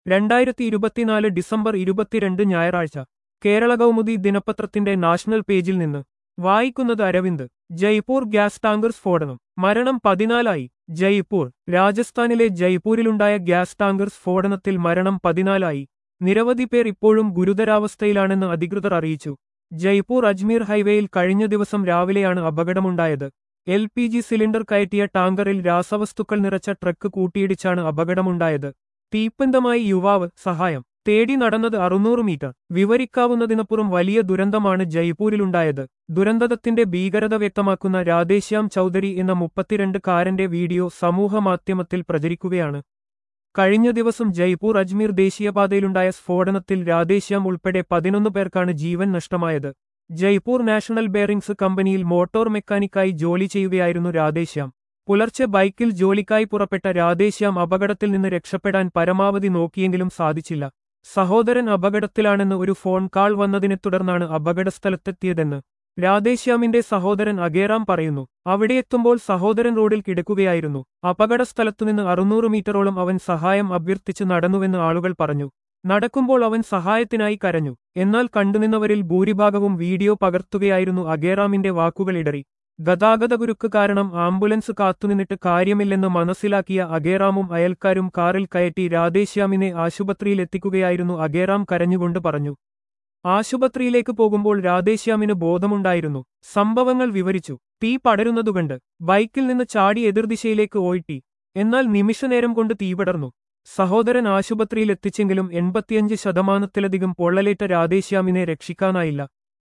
രണ്ടായിരത്തി ഇരുപത്തിനാല് ഡിസംബർ ഇരുപത്തിരണ്ട് ഞായറാഴ്ച കേരള കൗമുദി ദിനപത്രത്തിന്റെ നാഷണൽ പേജിൽ നിന്ന് വായിക്കുന്നത് അരവിന്ദ് ജയ്പൂർ ഗ്യാസ് ടാങ്കർ സ്ഫോടനം മരണം പതിനാലായി ജയ്പൂർ രാജസ്ഥാനിലെ ജയ്പൂരിലുണ്ടായ ഗ്യാസ് ടാങ്കർ സ്ഫോടനത്തിൽ മരണം പതിനാലായി നിരവധി പേർ ഇപ്പോഴും ഗുരുതരാവസ്ഥയിലാണെന്ന് അധികൃതർ അറിയിച്ചു ജയ്പൂർ അജ്മീർ ഹൈവേയിൽ കഴിഞ്ഞ ദിവസം രാവിലെയാണ് അപകടമുണ്ടായത് എൽ പി ജി സിലിണ്ടർ കയറ്റിയ ടാങ്കറിൽ രാസവസ്തുക്കൾ നിറച്ച ട്രക്ക് കൂട്ടിയിടിച്ചാണ് അപകടമുണ്ടായത് തീപ്പന്തമായി യുവാവ് സഹായം തേടി നടന്നത് അറുന്നൂറ് മീറ്റർ വിവരിക്കാവുന്നതിനപ്പുറം വലിയ ദുരന്തമാണ് ജയ്പൂരിലുണ്ടായത് ദുരന്തത്തിന്റെ ഭീകരത വ്യക്തമാക്കുന്ന രാധേശ്യാം ചൌധരി എന്ന മുപ്പത്തിരണ്ട് കാരന്റെ വീഡിയോ സമൂഹമാധ്യമത്തിൽ പ്രചരിക്കുകയാണ് കഴിഞ്ഞ ദിവസം ജയ്പൂർ അജ്മീർ ദേശീയപാതയിലുണ്ടായ സ്ഫോടനത്തിൽ രാധേശ്യാം ഉൾപ്പെടെ പതിനൊന്ന് പേർക്കാണ് ജീവൻ നഷ്ടമായത് ജയ്പൂർ നാഷണൽ ബെയറിംഗ്സ് കമ്പനിയിൽ മോട്ടോർ മെക്കാനിക്കായി ജോലി ചെയ്യുകയായിരുന്നു രാധേശ്യാം പുലർച്ചെ ബൈക്കിൽ ജോലിക്കായി പുറപ്പെട്ട രാധേശ്യാം അപകടത്തിൽ നിന്ന് രക്ഷപ്പെടാൻ പരമാവധി നോക്കിയെങ്കിലും സാധിച്ചില്ല സഹോദരൻ അപകടത്തിലാണെന്ന് ഒരു ഫോൺ കാൾ വന്നതിനെ തുടർന്നാണ് അപകടസ്ഥലത്തെത്തിയതെന്ന് രാധേശ്യാമിന്റെ സഹോദരൻ അഗേറാം പറയുന്നു അവിടെയെത്തുമ്പോൾ സഹോദരൻ റോഡിൽ കിടക്കുകയായിരുന്നു അപകടസ്ഥലത്തുനിന്ന് അറുന്നൂറ് മീറ്ററോളം അവൻ സഹായം അഭ്യർത്ഥിച്ച് നടന്നുവെന്ന് ആളുകൾ പറഞ്ഞു നടക്കുമ്പോൾ അവൻ സഹായത്തിനായി കരഞ്ഞു എന്നാൽ കണ്ടുനിന്നവരിൽ ഭൂരിഭാഗവും വീഡിയോ പകർത്തുകയായിരുന്നു അഗേറാമിന്റെ വാക്കുകളിടറി ഗതാഗതകുരുക്ക് കാരണം ആംബുലൻസ് കാത്തുനിന്നിട്ട് കാര്യമില്ലെന്ന് മനസ്സിലാക്കിയ അഗേറാമും അയൽക്കാരും കാറിൽ കയറ്റി രാധേശ്യാമിനെ ആശുപത്രിയിലെത്തിക്കുകയായിരുന്നു അഗേറാം കരഞ്ഞുകൊണ്ട് പറഞ്ഞു ആശുപത്രിയിലേക്ക് പോകുമ്പോൾ രാധേശ്യാമിന് ബോധമുണ്ടായിരുന്നു സംഭവങ്ങൾ വിവരിച്ചു തീ പടരുന്നതുകണ്ട് ബൈക്കിൽ നിന്ന് ചാടി എതിർദിശയിലേക്ക് ഓയിട്ടി എന്നാൽ നിമിഷനേരം കൊണ്ട് തീപടർന്നു സഹോദരൻ ആശുപത്രിയിൽ എത്തിച്ചെങ്കിലും എൺപത്തിയഞ്ച് ശതമാനത്തിലധികം പൊള്ളലേറ്റ രാധേശ്യാമിനെ രക്ഷിക്കാനായില്ല